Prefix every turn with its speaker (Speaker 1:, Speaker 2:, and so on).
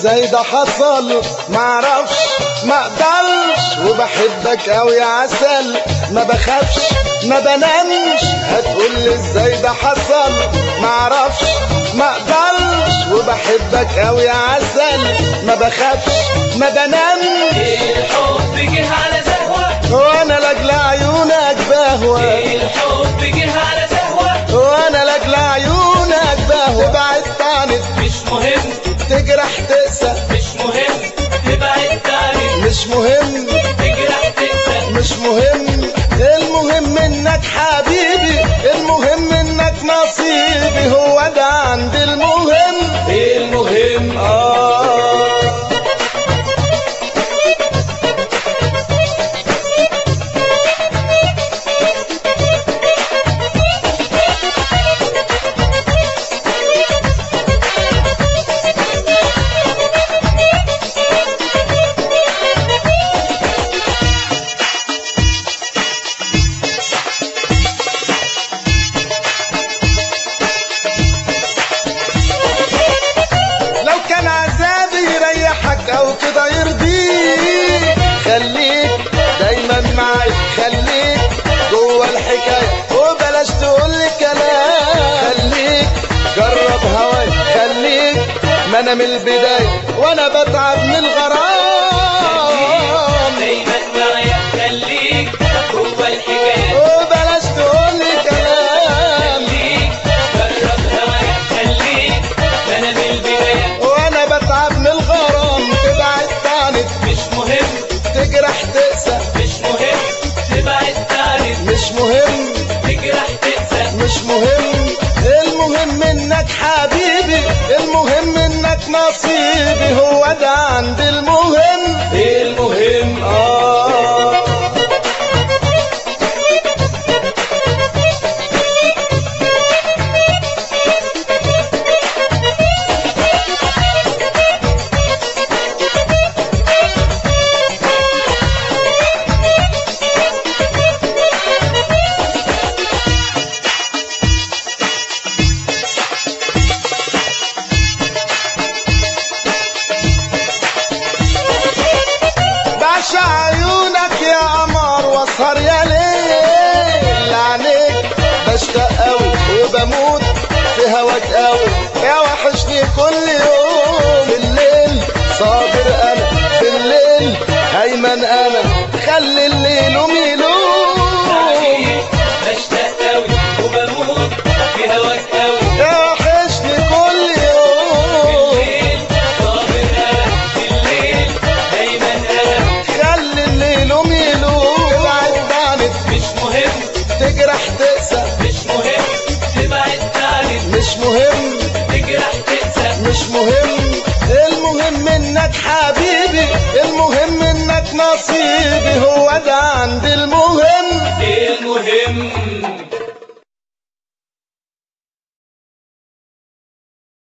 Speaker 1: ازاي ده حصل معرفش ما اقدرش وبحبك اوي يا عسل ما بخافش ما بنامش هتقول لي ازاي ده حصل معرفش ما اقدرش وبحبك اوي يا عسل ما بخافش ما بنامش
Speaker 2: الحب جه على زهوة
Speaker 1: وانا لاجل عيونك بهوى
Speaker 2: الحب جه على زهوة
Speaker 1: وانا لاجل عيونك بهوى بعدت عنك
Speaker 2: مش مهم
Speaker 1: تجرح تقسى
Speaker 2: مش مهم تبعد تاني
Speaker 1: مش مهم
Speaker 2: تجرح تنسى
Speaker 1: مش مهم المهم انك حبيبي المهم انك نصيبي هو ده عندي المهم
Speaker 2: المهم
Speaker 1: آه لو كان عذابي يريحك او كده يرضيك خليك دايما معايا خليك جوه الحكايه وبلاش تقول لي كلام خليك جرب هواي خليك ما انا من البدايه وانا بتعب من الغرام
Speaker 2: دايما معايا خليك جوه الحكاية
Speaker 1: وبلاش تقول لي كلام
Speaker 2: خليك جرب هواك خليك انا من البداية
Speaker 1: وانا بتعب من الغرام تبعد عنك
Speaker 2: مش مهم
Speaker 1: تجرح تقسى
Speaker 2: مش مهم تبعد تاني
Speaker 1: مش مهم
Speaker 2: تجرح تنسى
Speaker 1: مش مهم المهم انك حبيبي المهم انك نصيبي هو ده عندي المهم
Speaker 2: المهم
Speaker 1: آه بعشق عيونك يا قمر واسهر يا ليل عليك بشتاق قوي وبموت في هواك قوي يا وحشني كل يوم الليل صابر انا في الليل هيمن انا خلي الليل يلوم
Speaker 2: عليك بشتاق قوي وبموت في هواك قوي
Speaker 1: يا وحشني كل يوم
Speaker 2: الليل صابر انا الليل دايما انا
Speaker 1: خلي الليل يلوم بعد عنك
Speaker 2: مش مهم
Speaker 1: تجرح تقسى
Speaker 2: مش مهم تبعد تاني
Speaker 1: مش مهم
Speaker 2: تجرح تنسى
Speaker 1: مش مهم المهم انك حبيبي المهم انك نصيبي هو ده عندي المهم